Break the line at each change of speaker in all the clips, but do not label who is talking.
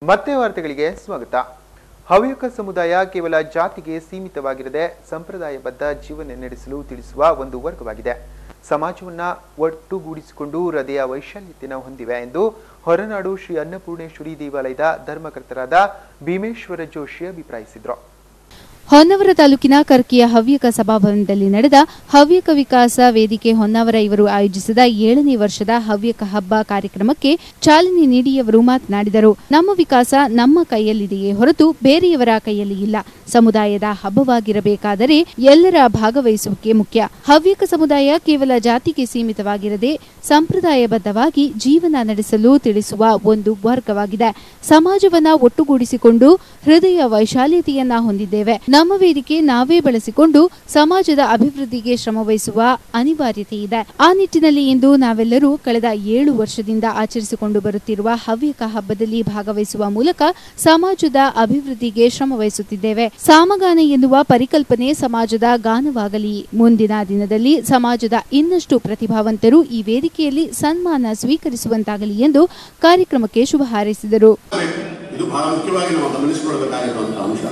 ಮತ್ತೆ ವಾರ್ತೆಗಳಿಗೆ ಸ್ವಾಗತ ಹವ್ಯಕ ಸಮುದಾಯ ಕೇವಲ ಜಾತಿಗೆ ಸೀಮಿತವಾಗಿರದೆ ಸಂಪ್ರದಾಯಬದ್ಧ ಜೀವನ ನಡೆಸಲು ತಿಳಿಸುವ ಒಂದು ವರ್ಗವಾಗಿದೆ ಸಮಾಜವನ್ನ ಒಟ್ಟುಗೂಡಿಸಿಕೊಂಡು ಹೃದಯ ವೈಶಾಲ್ಯತೆಯನ್ನು ಹೊಂದಿವೆ ಎಂದು ಹೊರನಾಡು ಶ್ರೀ ಅನ್ನಪೂರ್ಣೇಶ್ವರಿ ದೇವಾಲಯದ ಧರ್ಮಕರ್ತರಾದ ಭೀಮೇಶ್ವರ ಜೋಶಿ ಅಭಿಪ್ರಾಯಿಸಿದರು
ಹೊನ್ನಾವರ ತಾಲೂಕಿನ ಕರ್ಕಿಯ ಹವ್ಯಕ ಸಭಾಭವನದಲ್ಲಿ ನಡೆದ ಹವ್ಯಕ ವಿಕಾಸ ವೇದಿಕೆ ಹೊನ್ನಾವರ ಇವರು ಆಯೋಜಿಸಿದ ಏಳನೇ ವರ್ಷದ ಹವ್ಯಕ ಹಬ್ಬ ಕಾರ್ಯಕ್ರಮಕ್ಕೆ ಚಾಲನೆ ನೀಡಿ ಅವರು ಮಾತನಾಡಿದರು ನಮ್ಮ ವಿಕಾಸ ನಮ್ಮ ಕೈಯಲ್ಲಿದೆಯೇ ಹೊರತು ಬೇರೆಯವರ ಕೈಯಲ್ಲಿ ಇಲ್ಲ ಸಮುದಾಯದ ಹಬ್ಬವಾಗಿರಬೇಕಾದರೆ ಎಲ್ಲರ ಭಾಗವಹಿಸುವಿಕೆ ಮುಖ್ಯ ಹವ್ಯಕ ಸಮುದಾಯ ಕೇವಲ ಜಾತಿಗೆ ಸೀಮಿತವಾಗಿರದೆ ಸಂಪ್ರದಾಯಬದ್ಧವಾಗಿ ಜೀವನ ನಡೆಸಲು ತಿಳಿಸುವ ಒಂದು ವರ್ಗವಾಗಿದೆ ಸಮಾಜವನ್ನ ಒಟ್ಟುಗೂಡಿಸಿಕೊಂಡು ಹೃದಯ ವೈಶಾಲ್ಯತೆಯನ್ನ ಹೊಂದಿದ್ದೇವೆ ನಮ್ಮ ವೇದಿಕೆ ನಾವೇ ಬಳಸಿಕೊಂಡು ಸಮಾಜದ ಅಭಿವೃದ್ಧಿಗೆ ಶ್ರಮವಹಿಸುವ ಅನಿವಾರ್ಯತೆ ಇದೆ ಆ ನಿಟ್ಟಿನಲ್ಲಿ ಇಂದು ನಾವೆಲ್ಲರೂ ಕಳೆದ ಏಳು ವರ್ಷದಿಂದ ಆಚರಿಸಿಕೊಂಡು ಬರುತ್ತಿರುವ ಹವ್ಯಕ ಹಬ್ಬದಲ್ಲಿ ಭಾಗವಹಿಸುವ ಮೂಲಕ ಸಮಾಜದ ಅಭಿವೃದ್ಧಿಗೆ ಶ್ರಮವಹಿಸುತ್ತಿದ್ದೇವೆ ಸಾಮಗಾನ ಎನ್ನುವ ಪರಿಕಲ್ಪನೆ ಸಮಾಜದ ಗಾನವಾಗಲಿ ಮುಂದಿನ ದಿನದಲ್ಲಿ ಸಮಾಜದ ಇನ್ನಷ್ಟು ಪ್ರತಿಭಾವಂತರು ಈ ವೇದಿಕೆಯಲ್ಲಿ ಸನ್ಮಾನ ಸ್ವೀಕರಿಸುವಂತಾಗಲಿ ಎಂದು ಕಾರ್ಯಕ್ರಮಕ್ಕೆ ಶುಭ ಹಾರೈಸಿದರು
ಇದು ಬಹಳ ಮುಖ್ಯವಾಗಿ ನಾವು ಗಮನಿಸಿಕೊಳ್ಬೇಕಾಗಿರುವಂತಹ ಅಂಶ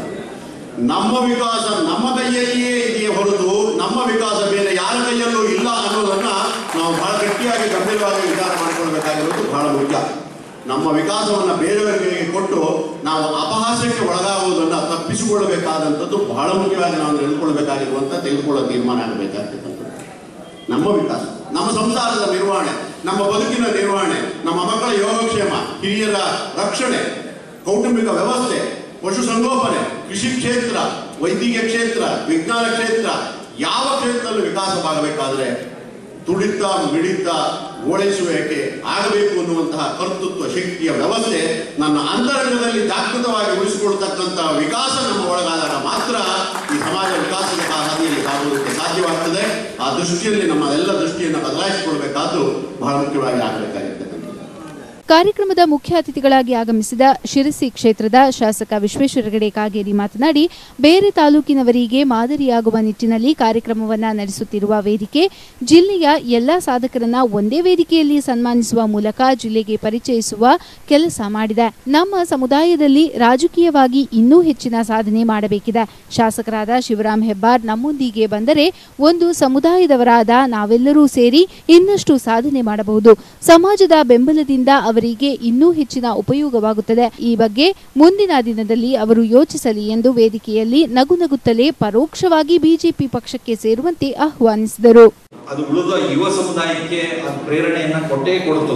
ನಮ್ಮ ವಿಕಾಸ ನಮ್ಮ ಕೈಯಲ್ಲಿಯೇ ಇದೆಯೇ ಹೊರತು ನಮ್ಮ ವಿಕಾಸ ಬೇರೆ ಯಾರ ಕೈಯಲ್ಲೂ ಇಲ್ಲ ಅನ್ನೋದನ್ನ ನಾವು ಬಹಳ ಗಟ್ಟಿಯಾಗಿ ಗಂಭೀರವಾಗಿ ವಿಚಾರ ಮಾಡಿಕೊಳ್ಬೇಕಾಗಿರೋದು ಬಹಳ ಮುಖ್ಯ ನಮ್ಮ ವಿಕಾಸವನ್ನ ಬೇರೆಯವರಿಗೆ ಕೊಟ್ಟು ನಾವು ಅಪಹಾಸ್ಯಕ್ಕೆ ಒಳಗಾಗುವುದನ್ನ ತಪ್ಪಿಸಿಕೊಳ್ಳಬೇಕಾದಂಥದ್ದು ಬಹಳ ಮುಖ್ಯವಾಗಿ ನಾವು ತಿಳಿದುಕೊಳ್ಬೇಕಾಗಿರುವಂತ ತೆಗೆದುಕೊಳ್ಳೋ ತೀರ್ಮಾನ ಆಗಬೇಕಾಗಿರ್ತಕ್ಕಂಥದ್ದು ನಮ್ಮ ವಿಕಾಸ ನಮ್ಮ ಸಂಸಾರದ ನಿರ್ವಹಣೆ ನಮ್ಮ ಬದುಕಿನ ನಿರ್ವಹಣೆ ನಮ್ಮ ಮಕ್ಕಳ ಯೋಗಕ್ಷೇಮ ಹಿರಿಯರ ರಕ್ಷಣೆ ಕೌಟುಂಬಿಕ ವ್ಯವಸ್ಥೆ ಪಶುಸಂಗೋಪನೆ ಕೃಷಿ ಕ್ಷೇತ್ರ ವೈದ್ಯಕೀಯ ಕ್ಷೇತ್ರ ವಿಜ್ಞಾನ ಕ್ಷೇತ್ರ ಯಾವ ಕ್ಷೇತ್ರದಲ್ಲೂ ವಿಕಾಸವಾಗಬೇಕಾದ್ರೆ ತುಡಿತ ಮಿಡಿತ ಓಲೈಸುವಿಕೆ ಆಗಬೇಕು ಅನ್ನುವಂತಹ ಕರ್ತೃತ್ವ ಶಕ್ತಿಯ ವ್ಯವಸ್ಥೆ ನನ್ನ ಅಂತರಂಗದಲ್ಲಿ ಜಾಗೃತವಾಗಿ ಉಳಿಸಿಕೊಳ್ತಕ್ಕಂತಹ ವಿಕಾಸ ನಮ್ಮ ಒಳಗಾದಾಗ ಮಾತ್ರ ಈ ಸಮಾಜ ವಿಕಾಸದ ಹಾದಿಯಲ್ಲಿ ಸಾಗುವುದಕ್ಕೆ ಸಾಧ್ಯವಾಗ್ತದೆ ಆ ದೃಷ್ಟಿಯಲ್ಲಿ ನಮ್ಮ ಎಲ್ಲ ದೃಷ್ಟಿಯನ್ನು ಬದಲಾಯಿಸಿಕೊಳ್ಬೇಕಾದ್ದು ಬಹಳ ಮುಖ್ಯವಾಗಿ ಆಗಬೇಕಾಗಿರ್ತಕ್ಕಂಥದ್ದು
ಕಾರ್ಯಕ್ರಮದ ಮುಖ್ಯ ಅತಿಥಿಗಳಾಗಿ ಆಗಮಿಸಿದ ಶಿರಸಿ ಕ್ಷೇತ್ರದ ಶಾಸಕ ವಿಶ್ವೇಶ್ವರ ಹೆಗಡೆ ಕಾಗೇರಿ ಮಾತನಾಡಿ ಬೇರೆ ತಾಲೂಕಿನವರಿಗೆ ಮಾದರಿಯಾಗುವ ನಿಟ್ಟಿನಲ್ಲಿ ಕಾರ್ಯಕ್ರಮವನ್ನ ನಡೆಸುತ್ತಿರುವ ವೇದಿಕೆ ಜಿಲ್ಲೆಯ ಎಲ್ಲಾ ಸಾಧಕರನ್ನ ಒಂದೇ ವೇದಿಕೆಯಲ್ಲಿ ಸನ್ಮಾನಿಸುವ ಮೂಲಕ ಜಿಲ್ಲೆಗೆ ಪರಿಚಯಿಸುವ ಕೆಲಸ ಮಾಡಿದೆ ನಮ್ಮ ಸಮುದಾಯದಲ್ಲಿ ರಾಜಕೀಯವಾಗಿ ಇನ್ನೂ ಹೆಚ್ಚಿನ ಸಾಧನೆ ಮಾಡಬೇಕಿದೆ ಶಾಸಕರಾದ ಶಿವರಾಮ್ ಹೆಬ್ಬಾರ್ ನಮ್ಮೊಂದಿಗೆ ಬಂದರೆ ಒಂದು ಸಮುದಾಯದವರಾದ ನಾವೆಲ್ಲರೂ ಸೇರಿ ಇನ್ನಷ್ಟು ಸಾಧನೆ ಮಾಡಬಹುದು ಸಮಾಜದ ಬೆಂಬಲದಿಂದ ಅವರಿಗೆ ಇನ್ನೂ ಹೆಚ್ಚಿನ ಉಪಯೋಗವಾಗುತ್ತದೆ ಈ ಬಗ್ಗೆ ಮುಂದಿನ ದಿನದಲ್ಲಿ ಅವರು ಯೋಚಿಸಲಿ ಎಂದು ವೇದಿಕೆಯಲ್ಲಿ ನಗು ನಗುತ್ತಲೇ ಪರೋಕ್ಷವಾಗಿ ಬಿಜೆಪಿ ಪಕ್ಷಕ್ಕೆ ಸೇರುವಂತೆ ಆಹ್ವಾನಿಸಿದರು
ಅದು ಉಳಿದ ಯುವ ಸಮುದಾಯಕ್ಕೆ ಅದು ಪ್ರೇರಣೆಯನ್ನ ಕೊಟ್ಟೇ ಕೊಡ್ತು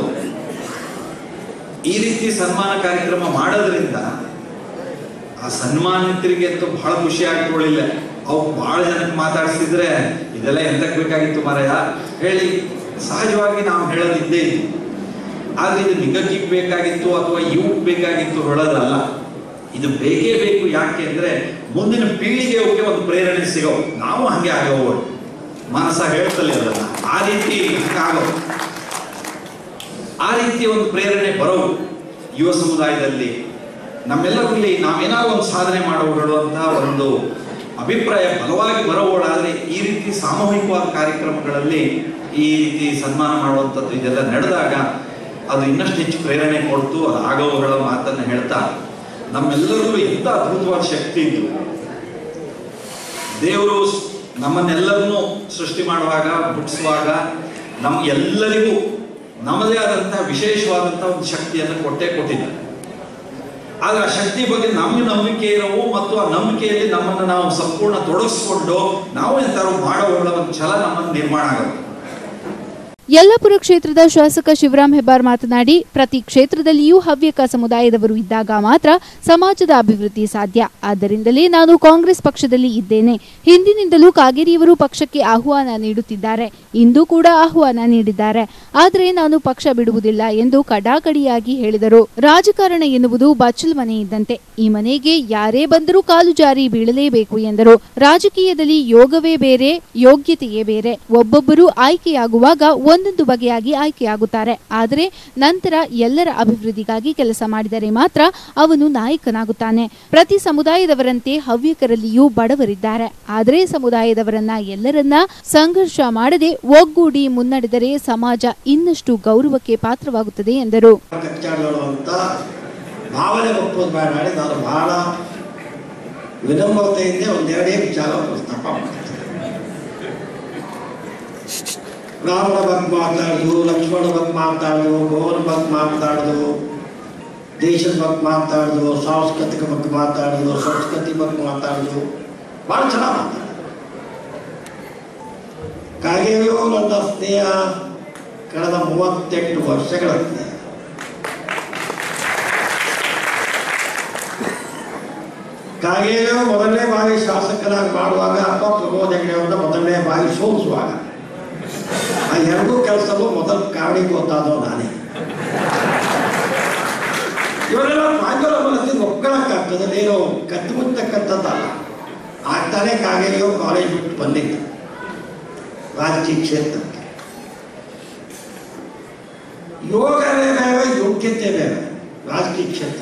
ಈ ರೀತಿ ಸನ್ಮಾನ ಕಾರ್ಯಕ್ರಮ ಮಾಡೋದ್ರಿಂದ ಆ ಸನ್ಮಾನಿತರಿಗೆ ಅಂತೂ ಬಹಳ ಖುಷಿ ಆಗ್ಕೊಳ್ಳಿಲ್ಲ ಅವು ಬಹಳ ಜನಕ್ಕೆ ಮಾತಾಡಿಸಿದ್ರೆ ಇದೆಲ್ಲ ಎಂತಕ್ಕೆ ಬೇಕಾಗಿತ್ತು ಮಾರಾಯ ಹೇಳಿ ಸಹಜವಾಗಿ ನಾವು ಹೇಳೋದಿದ್ದೇ ಇದು ಆದ್ರೆ ಇದು ನಿಗಕ್ಕಿಗೆ ಬೇಕಾಗಿತ್ತು ಅಥವಾ ಇವ್ಕ್ ಬೇಕಾಗಿತ್ತು ಹೇಳೋದಲ್ಲ ಇದು ಬೇಕೇ ಬೇಕು ಯಾಕೆ ಅಂದ್ರೆ ಮುಂದಿನ ಪೀಳಿಗೆಗೆ ಒಂದು ಪ್ರೇರಣೆ ಸಿಗೋ ನಾವು ಹಂಗೆ ಆಗೋವು ಮನಸ್ಸ ಹೇಳ್ತಲೇ ಅದಲ್ಲ ಆ ರೀತಿ ಆಗೋ ಆ ರೀತಿ ಒಂದು ಪ್ರೇರಣೆ ಬರೋ ಯುವ ಸಮುದಾಯದಲ್ಲಿ ನಮ್ಮೆಲ್ಲರಲ್ಲಿ ನಾವೇನಾದ್ರು ಒಂದು ಸಾಧನೆ ಮಾಡೋಗಳು ಅಂತ ಒಂದು ಅಭಿಪ್ರಾಯ ಬಲವಾಗಿ ಬರೋಳಾದ್ರೆ ಈ ರೀತಿ ಸಾಮೂಹಿಕವಾದ ಕಾರ್ಯಕ್ರಮಗಳಲ್ಲಿ ಈ ರೀತಿ ಸನ್ಮಾನ ಮಾಡುವಂಥದ್ದು ಇದೆಲ್ಲ ನಡೆದಾಗ ಅದು ಇನ್ನಷ್ಟು ಹೆಚ್ಚು ಪ್ರೇರಣೆ ಕೊಡ್ತು ಅದು ಆಗೋವುಗಳ ಮಾತನ್ನ ಹೇಳ್ತಾ ನಮ್ಮೆಲ್ಲರಿಗೂ ಎಂತ ಅದ್ಭುತವಾದ ಶಕ್ತಿ ಇದು ದೇವರು ನಮ್ಮನ್ನೆಲ್ಲರನ್ನೂ ಸೃಷ್ಟಿ ಮಾಡುವಾಗ ಹುಟ್ಟಿಸುವಾಗ ನಮ್ಗೆಲ್ಲರಿಗೂ ನಮ್ಮದೇ ಆದಂತಹ ವಿಶೇಷವಾದಂತಹ ಒಂದು ಶಕ್ತಿಯನ್ನು ಕೊಟ್ಟೇ ಕೊಟ್ಟಿದ್ದಾರೆ ಆದ್ರೆ ಆ ಶಕ್ತಿ ಬಗ್ಗೆ ನಮ್ಗೆ ನಂಬಿಕೆ ಇರೋವು ಮತ್ತು ಆ ನಂಬಿಕೆಯಲ್ಲಿ ನಮ್ಮನ್ನು ನಾವು ಸಂಪೂರ್ಣ ತೊಡಗಿಸ್ಕೊಂಡು ನಾವು ಎಂತಾರು ಮಾಡೋ ಒಂದು ಛಲ ನಮ್ಮನ್ನು ನಿರ್ಮಾಣ ಆಗುತ್ತೆ
ಯಲ್ಲಾಪುರ ಕ್ಷೇತ್ರದ ಶಾಸಕ ಶಿವರಾಮ್ ಹೆಬ್ಬಾರ್ ಮಾತನಾಡಿ ಪ್ರತಿ ಕ್ಷೇತ್ರದಲ್ಲಿಯೂ ಹವ್ಯಕ ಸಮುದಾಯದವರು ಇದ್ದಾಗ ಮಾತ್ರ ಸಮಾಜದ ಅಭಿವೃದ್ಧಿ ಸಾಧ್ಯ ಆದ್ದರಿಂದಲೇ ನಾನು ಕಾಂಗ್ರೆಸ್ ಪಕ್ಷದಲ್ಲಿ ಇದ್ದೇನೆ ಹಿಂದಿನಿಂದಲೂ ಕಾಗೇರಿಯವರು ಪಕ್ಷಕ್ಕೆ ಆಹ್ವಾನ ನೀಡುತ್ತಿದ್ದಾರೆ ಇಂದು ಕೂಡ ಆಹ್ವಾನ ನೀಡಿದ್ದಾರೆ ಆದರೆ ನಾನು ಪಕ್ಷ ಬಿಡುವುದಿಲ್ಲ ಎಂದು ಕಡಾಕಡಿಯಾಗಿ ಹೇಳಿದರು ರಾಜಕಾರಣ ಎನ್ನುವುದು ಬಚ್ಚಲ್ ಮನೆ ಇದ್ದಂತೆ ಈ ಮನೆಗೆ ಯಾರೇ ಬಂದರೂ ಕಾಲು ಜಾರಿ ಬೀಳಲೇಬೇಕು ಎಂದರು ರಾಜಕೀಯದಲ್ಲಿ ಯೋಗವೇ ಬೇರೆ ಯೋಗ್ಯತೆಯೇ ಬೇರೆ ಒಬ್ಬೊಬ್ಬರು ಆಯ್ಕೆಯಾಗುವಾಗ ಒಂದೊಂದು ಬಗೆಯಾಗಿ ಆಯ್ಕೆಯಾಗುತ್ತಾರೆ ಆದರೆ ನಂತರ ಎಲ್ಲರ ಅಭಿವೃದ್ಧಿಗಾಗಿ ಕೆಲಸ ಮಾಡಿದರೆ ಮಾತ್ರ ಅವನು ನಾಯಕನಾಗುತ್ತಾನೆ ಪ್ರತಿ ಸಮುದಾಯದವರಂತೆ ಹವ್ಯಕರಲ್ಲಿಯೂ ಬಡವರಿದ್ದಾರೆ ಆದರೆ ಸಮುದಾಯದವರನ್ನ ಎಲ್ಲರನ್ನ ಸಂಘರ್ಷ ಮಾಡದೆ ಒಗ್ಗೂಡಿ ಮುನ್ನಡೆದರೆ ಸಮಾಜ ಇನ್ನಷ್ಟು ಗೌರವಕ್ಕೆ ಪಾತ್ರವಾಗುತ್ತದೆ ಎಂದರು
ಕಚ್ಚಾಡುವಂತ ಭಾವನೆ ಒಪ್ಪೋದು ಬೇಡ ಹೇಳಿ ನಾನು ಬಹಳ ವಿನಮ್ರತೆಯಿಂದ ಒಂದೆರಡೇ ವಿಚಾರ ಪ್ರಸ್ತಾಪ ಮಾಡ್ತೀನಿ ರಾಮನ ಬಗ್ಗೆ ಮಾತಾಡೋದು ಲಕ್ಷ್ಮಣ ಬಗ್ಗೆ ಮಾತಾಡೋದು ಗೋವನ ಬಗ್ಗೆ ಮಾತಾಡೋದು ದೇಶದ ಬಗ್ಗೆ ಮಾತಾಡೋದು ಸಾಂಸ್ಕೃತಿಕ ಬಗ್ಗೆ ಮಾತಾಡೋದು ಸಂಸ್ಕೃತಿ ಬಗ್ಗೆ ಮಾತಾಡೋದು ಭಾಳ ಚೆನ್ನಾಗಿ ಮಾತಾಡೋದು ಕಾಗೆಯೋ ನನ್ನ ಸ್ನೇಹ ಕಳೆದ ಮೂವತ್ತೆಂಟು ವರ್ಷಗಳ ಸ್ನೇಹ ಕಾಗೆಯೋ ಮೊದಲನೇ ಬಾರಿ ಶಾಸಕರಾಗಿ ಮಾಡುವಾಗ ಅಥವಾ ಪ್ರಮೋದ್ ಹೆಗಡೆಯವ್ರನ್ನ ಮೊದಲನೇ ಬಾರಿ ಸೋಲಿಸುವಾಗ ಆ ಎರಡೂ ಕೆಲಸದಲ್ಲೂ ಮೊದಲು ಕಾರಣೀಭೂತಾದವ ನಾನೇ ಇವರೆಲ್ಲ ಪ್ರಾಂಜಲ ಮನಸ್ಸಿನ ಒಕ್ಕಳಕ್ಕಾಗ್ತದೆ ಏನು ಕತ್ತು ಮುಚ್ಚತಕ್ಕಂಥದ್ದಲ್ಲ ಆಗ್ತಾನೆ ಕಾಗೇರಿಯೋ ಕಾಲೇಜ್ ಬಿಟ್ಟು ಬಂದಿದ್ದು ರಾಜಕೀಯ ಕ್ಷೇತ್ರಕ್ಕೆ ಯೋಗವೇ ಬೇರೆ ಯೋಗ್ಯತೆ ಬೇರೆ ರಾಜಕೀಯ ಕ್ಷೇತ್ರ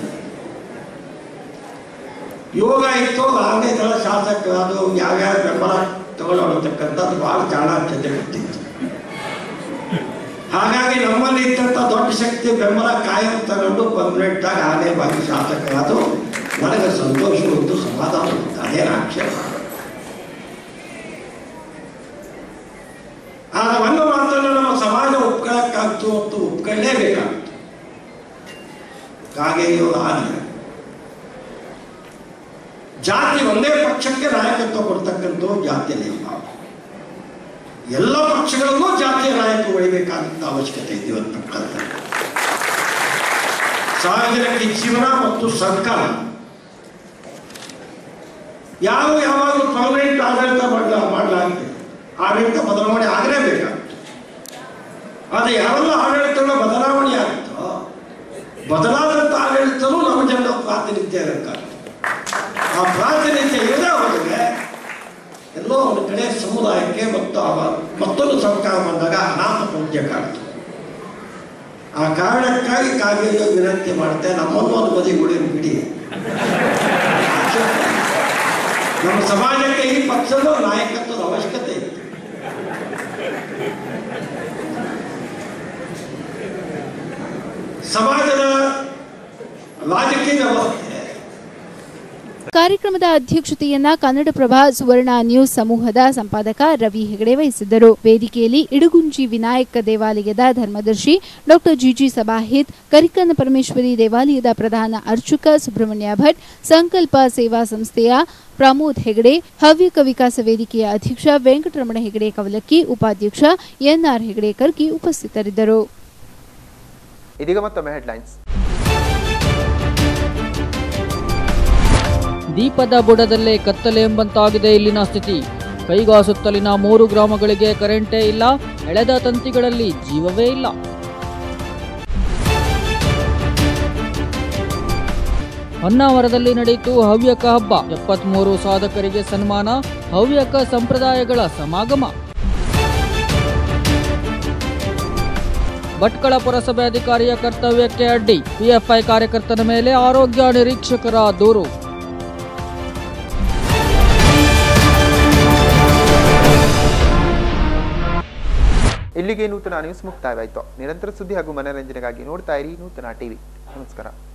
ಯೋಗ ಇತ್ತು ಆರನೇ ತಳ ಶಾಸಕರಾದು ಯಾವ್ಯಾವ ಬೆಂಬಲ ತಗೊಂಡೋಗ್ತಕ್ಕಂಥದ್ದು ಭಾಳ ಚಾಣಾಕ್ಷತೆ ಗೊತ್ತಿತ್ತು ಹಾಗಾಗಿ ನಮ್ಮಲ್ಲಿ ಇದ್ದಂಥ ದೊಡ್ಡ ಶಕ್ತಿ ಬೆಂಬಲ ಕಾಯಂ ತಗೊಂಡು ಪರ್ಮನೆಂಟ್ ಆಗಿ ಆನೇ ಬಾಗಿ ಶಾಸಕರಾದು ನನಗೆ ಸಂತೋಷ ಉಂಟು ಸಮಾಧಾನ ಉಂಟು ಅದೇನು ಆಕ್ಷೇಪ ಆದ್ರೆ ಒಂದು ಮಾತನ್ನು ನಮ್ಮ ಸಮಾಜ ಒಪ್ಕೊಳ್ಳಕ್ಕಾಗ್ತು ಅಂತ ಒಪ್ಕೊಳ್ಳೇಬೇಕಾಗ್ತು ಕಾಗೆಯೋ ಆನೆ ಜಾತಿ ಒಂದೇ ಪಕ್ಷಕ್ಕೆ ನಾಯಕತ್ವ ಕೊಡ್ತಕ್ಕಂಥ ಜಾತಿಯಲ್ಲಿ ಇಲ್ಲ ಎಲ್ಲ ಪಕ್ಷಗಳಲ್ಲೂ ಜಾತಿಯ ನಾಯಕ ಉಳಿಬೇಕಾದಂಥ ಅವಶ್ಯಕತೆ ಇದೆ ಇವತ್ತು ಕಾಲದಲ್ಲಿ ಸಾರ್ವಜನಿಕ ಜೀವನ ಮತ್ತು ಸರ್ಕಾರ ಯಾವ ಯಾವಾಗಲೂ ಪರ್ಮನೆಂಟ್ ಆಡಳಿತ ಮಾಡಲ ಮಾಡಲಾಗಿದೆ ಆಡಳಿತ ಬದಲಾವಣೆ ಆಗಲೇಬೇಕಾಗ್ತದೆ ಆದರೆ ಯಾವೆಲ್ಲ ಆಡಳಿತಗಳ ಬದಲಾವಣೆ ಆಗುತ್ತೋ ಬದಲಾದಂಥ ಆಡಳಿತನೂ ನಮ್ಮ ಜನರ ಪ್ರಾತಿನಿಧ್ಯ ಬೇಕಾಗ್ತದೆ ಆ ಪ್ರಾತಿನಿಧ್ಯ ಇರದೇ ಹೋದರೆ ಎಲ್ಲೋ ಒಂದು ಕಡೆ ಸಮುದಾಯಕ್ಕೆ ಮತ್ತು ಅವ ಮತ್ತೊಂದು ಸರ್ಕಾರ ಬಂದಾಗ ಅನಾಥ ಪೂಜ್ಯ ಕಾಡ್ತು ಆ ಕಾರಣಕ್ಕಾಗಿ ಕಾಗೇರಿಯ ವಿನಂತಿ ಮಾಡುತ್ತೆ ನಮ್ಮನ್ನು ಒಂದು ಬದಿ ಉಳಿದು ಬಿಡಿ ನಮ್ಮ ಸಮಾಜಕ್ಕೆ ಈ ಪಕ್ಷದ ನಾಯಕತ್ವದ ಅವಶ್ಯಕತೆ ಇದೆ ಸಮಾಜದ ರಾಜಕೀಯ ವ್ಯವಸ್ಥೆ
ಕಾರ್ಯಕ್ರಮದ ಅಧ್ಯಕ್ಷತೆಯನ್ನ ಕನ್ನಡಪ್ರಭ ಸುವರ್ಣ ನ್ಯೂಸ್ ಸಮೂಹದ ಸಂಪಾದಕ ರವಿ ಹೆಗಡೆ ವಹಿಸಿದ್ದರು ವೇದಿಕೆಯಲ್ಲಿ ಇಡುಗುಂಜಿ ವಿನಾಯಕ ದೇವಾಲಯದ ಧರ್ಮದರ್ಶಿ ಡಾಕ್ಟರ್ ಜಿಜಿ ಸಬಾಹಿತ್ ಕರಿಕನ್ನ ಪರಮೇಶ್ವರಿ ದೇವಾಲಯದ ಪ್ರಧಾನ ಅರ್ಚಕ ಸುಬ್ರಹ್ಮಣ್ಯ ಭಟ್ ಸಂಕಲ್ಪ ಸೇವಾ ಸಂಸ್ಥೆಯ ಪ್ರಮೋದ್ ಹೆಗಡೆ ಹವ್ಯಕ ವಿಕಾಸ ವೇದಿಕೆಯ ಅಧ್ಯಕ್ಷ ವೆಂಕಟರಮಣ ಹೆಗಡೆ ಕವಲಕ್ಕಿ ಉಪಾಧ್ಯಕ್ಷ ಎನ್ಆರ್ ಹೆಗಡೆ ಕರ್ಕಿ ಉಪಸ್ಥಿತರಿದ್ದರು
ಇದೀಗ ಮತ್ತೊಮ್ಮೆ ಹೆಡ್ಲೈನ್ಸ್
ದೀಪದ ಬುಡದಲ್ಲೇ ಕತ್ತಲೆ ಎಂಬಂತಾಗಿದೆ ಇಲ್ಲಿನ ಸ್ಥಿತಿ ಕೈಗಾ ಸುತ್ತಲಿನ ಮೂರು ಗ್ರಾಮಗಳಿಗೆ ಕರೆಂಟೇ ಇಲ್ಲ ಎಳೆದ ತಂತಿಗಳಲ್ಲಿ ಜೀವವೇ ಇಲ್ಲ ಹೊನ್ನಾವರದಲ್ಲಿ ನಡೆಯಿತು ಹವ್ಯಕ ಹಬ್ಬ ಎಪ್ಪತ್ಮೂರು ಸಾಧಕರಿಗೆ ಸನ್ಮಾನ ಹವ್ಯಕ ಸಂಪ್ರದಾಯಗಳ ಸಮಾಗಮ ಭಟ್ಕಳ ಪುರಸಭೆ ಅಧಿಕಾರಿಯ ಕರ್ತವ್ಯಕ್ಕೆ ಅಡ್ಡಿ ಪಿಎಫ್ಐ ಕಾರ್ಯಕರ್ತನ ಮೇಲೆ ಆರೋಗ್ಯ ನಿರೀಕ್ಷಕರ ದೂರು
ಇಲ್ಲಿಗೆ ನೂತನ ನ್ಯೂಸ್ ಮುಕ್ತಾಯವಾಯಿತು ನಿರಂತರ ಸುದ್ದಿ ಹಾಗೂ ಮನರಂಜನೆಗಾಗಿ ನೋಡ್ತಾ ಇರಿ ನೂತನ ಟಿವಿ ನಮಸ್ಕಾರ